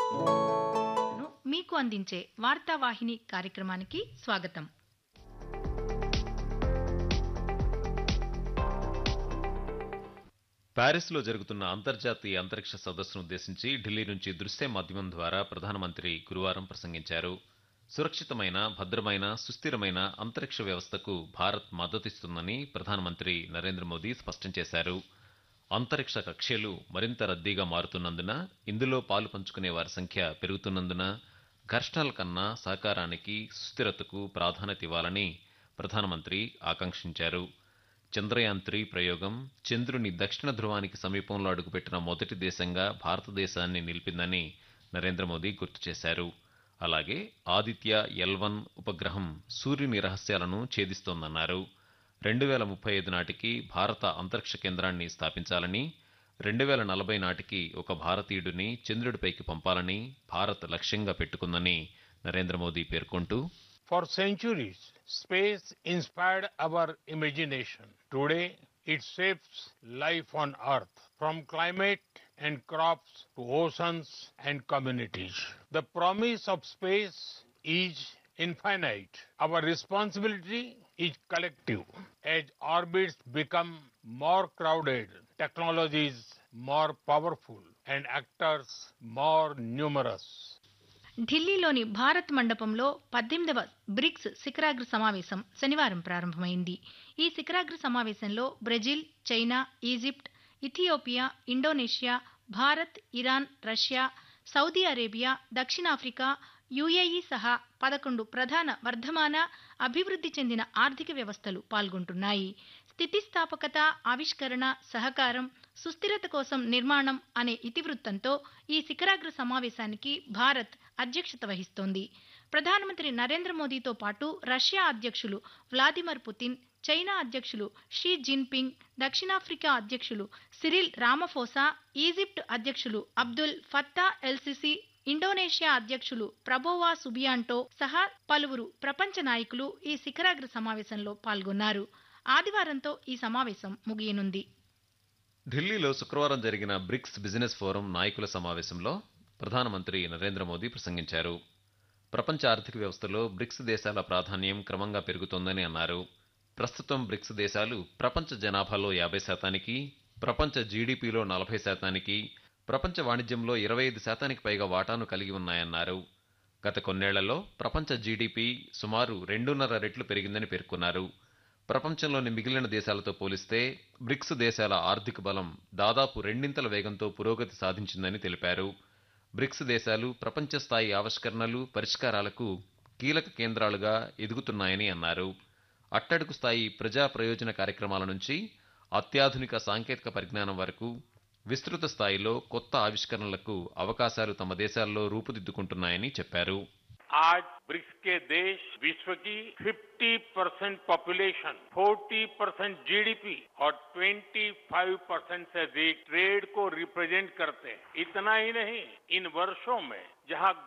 మీకు అందించే వార్తావాహిని కార్యక్రమానికి స్వాగతం ప్యారిస్లో జరుగుతున్న అంతర్జాతీయ అంతరిక్ష సదస్సును ఉద్దేశించి ఢిల్లీ నుంచి దృశ్య మాధ్యమం ద్వారా ప్రధానమంత్రి గురువారం ప్రసంగించారు సురక్షితమైన భద్రమైన సుస్థిరమైన అంతరిక్ష వ్యవస్థకు భారత్ మద్దతిస్తుందని ప్రధానమంత్రి నరేంద్ర మోదీ స్పష్టం చేశారు అంతరిక్ష కక్ష్యలు మరింత రద్దీగా మారుతున్నందున ఇందులో పాలు పంచుకునే వారి సంఖ్య పెరుగుతున్నందున ఘర్షణల కన్నా సహకారానికి సుస్థిరతకు ప్రాధాన్యత ఇవ్వాలని ప్రధానమంత్రి ఆకాంక్షించారు చంద్రయాన్ త్రీ ప్రయోగం చంద్రుని దక్షిణ ధ్రువానికి సమీపంలో అడుగుపెట్టిన మొదటి దేశంగా భారతదేశాన్ని నిలిపిందని నరేంద్ర మోదీ గుర్తు చేశారు అలాగే ఆదిత్య ఎల్ వన్ ఉపగ్రహం సూర్యుని రహస్యాలను ఛేదిస్తోందన్నారు రెండు వేల ముప్పై ఐదు నాటికి భారత అంతరిక్ష కేంద్రాన్ని స్థాపించాలని రెండు వేల నలభై నాటికి ఒక భారతీయుడిని చంద్రుడిపైకి పంపాలని భారత్ లక్ష్యంగా పెట్టుకుందని నరేంద్ర మోదీ పేర్కొంటూ For centuries, space inspired our imagination. Today, it shapes life on Earth, from climate and crops to oceans and communities. The promise of space is infinite. Our responsibility is collective. As orbits become more crowded, technologies more powerful, and actors more numerous. ఢిల్లీలోని భారత్ మండపంలో పద్దెనిమిదవ bricks శిఖరాగ్ర సమావేశం శనివారం ప్రారంభమైంది ఈ శిఖరాగ్ర సమావేశంలో Brazil China Egypt Ethiopia Indonesia Bharat Iran Russia Saudi Arabia దక్షిణాఫ్రికా యుఏఈ సహా పదకొండు ప్రధాన వర్ధమాన అభివృద్ధి చెందిన ఆర్థిక వ్యవస్థలు పాల్గొంటున్నాయి స్థితిస్థాపకత ఆవిష్కరణ సహకారం సుస్థిరత కోసం నిర్మాణం అనే ఇతివృత్తంతో ఈ శిఖరాగ్ర సమావేశానికి భారత్ అధ్యక్షత వహిస్తోంది ప్రధానమంత్రి నరేంద్ర మోదీతో పాటు రష్యా అధ్యక్షులు వ్లాదిమిర్ పుతిన్ చైనా అధ్యక్షులు షీ జిన్పింగ్ దక్షిణాఫ్రికా అధ్యక్షులు సిరిల్ రామఫోసా ఈజిప్ట్ అధ్యక్షులు అబ్దుల్ ఫత్తా ఎల్సిసి ఇండోనేషియా అధ్యక్షులు ప్రభోవా సుబియాంటో సహా పలువురు ప్రపంచ నాయకులు ఈ శిఖరాగ్ర సమావేశంలో పాల్గొన్నారు ఆదివారంతో ఈ సమావేశం ముగియనుంది ఢిల్లీలో శుక్రవారం జరిగిన బ్రిక్స్ బిజినెస్ ఫోరం నాయకుల సమావేశంలో ప్రధానమంత్రి నరేంద్ర మోదీ ప్రసంగించారు ప్రపంచ ఆర్థిక వ్యవస్థలో బ్రిక్స్ దేశాల ప్రాధాన్యం క్రమంగా పెరుగుతోందని అన్నారు ప్రస్తుతం బ్రిక్స్ దేశాలు ప్రపంచ జనాభాలో యాభై శాతానికి ప్రపంచ జీడీపీలో నలభై శాతానికి ప్రపంచ వాణిజ్యంలో ఇరవై ఐదు శాతానికి పైగా వాటాను కలిగి ఉన్నాయన్నారు గత కొన్నేళ్లలో ప్రపంచ జీడీపీ సుమారు రెండున్నర రెట్లు పెరిగిందని పేర్కొన్నారు ప్రపంచంలోని మిగిలిన దేశాలతో పోలిస్తే బ్రిక్స్ దేశాల ఆర్థిక బలం దాదాపు రెండింతల వేగంతో పురోగతి సాధించిందని తెలిపారు బ్రిక్స్ దేశాలు ప్రపంచ స్థాయి ఆవిష్కరణలు పరిష్కారాలకు కీలక కేంద్రాలుగా ఎదుగుతున్నాయని అన్నారు అట్టడుగు స్థాయి ప్రజా ప్రయోజన కార్యక్రమాల నుంచి అత్యాధునిక సాంకేతిక పరిజ్ఞానం వరకు విస్తృత స్థాయిలో కొత్త ఆవిష్కరణలకు అవకాశాలు తమ దేశాల్లో రూపుదిద్దుకుంటున్నాయని చెప్పారు आज ब्रिक्स के देश विश्व की 50 परसेंट पॉपुलेशन 40 परसेंट जीडीपी और 25 परसेंट से अधिक ट्रेड को रिप्रेजेंट करते हैं इतना ही नहीं इन वर्षों में जहां